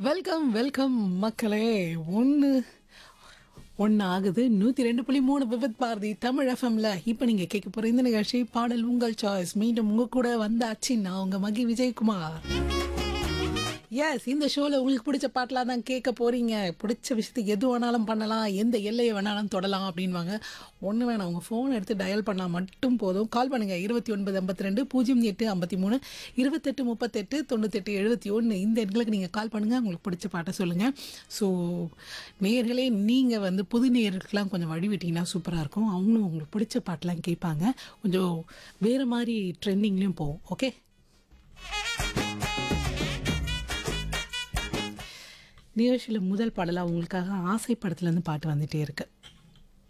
welcome welcome மக்களே ஒன்று ஒன்று ஆகுது நூற்றி ரெண்டு புள்ளி மூணு விபத் பாரதி தமிழ் எஃப்எம்ல இப்போ நீங்கள் கேட்க போகிற இந்த நிகழ்ச்சி பாடல் உங்கள் சாய்ஸ் மீண்டும் உங்கள் கூட வந்தாச்சு நான் உங்கள் மகி விஜயகுமார் எஸ் இந்த ஷோவில் உங்களுக்கு பிடிச்ச பாட்டெலாம் தான் கேட்க போகிறீங்க பிடிச்ச விஷயத்துக்கு எது வேணாலும் பண்ணலாம் எந்த எல்லையை வேணாலும் தொடலாம் அப்படின்வாங்க ஒன்று வேணாம் உங்கள் ஃபோன் எடுத்து டயல் பண்ணால் மட்டும் போதும் கால் பண்ணுங்கள் இருபத்தி ஒன்பது ஐம்பத்தி ரெண்டு பூஜ்ஜியம் எட்டு ஐம்பத்தி மூணு இருபத்தெட்டு முப்பத்தெட்டு தொண்ணூத்தெட்டு எழுபத்தி ஒன்று இந்த எண்களுக்கு நீங்கள் கால் பண்ணுங்கள் உங்களுக்கு பிடிச்ச பாட்டை சொல்லுங்கள் ஸோ நேயர்களே நீங்கள் வந்து புது நேயர்களுக்கெல்லாம் கொஞ்சம் வழி விட்டிங்கன்னா சூப்பராக இருக்கும் அவங்களும் உங்களுக்கு பிடிச்ச பாட்டெலாம் கேட்பாங்க கொஞ்சம் வேறு மாதிரி ட்ரெண்டிங்லேயும் போகும் ஓகே நிகழ்ச்சியில் முதல் பாடலாக உங்களுக்காக ஆசை படத்துலேருந்து பாட்டு வந்துட்டே இருக்கு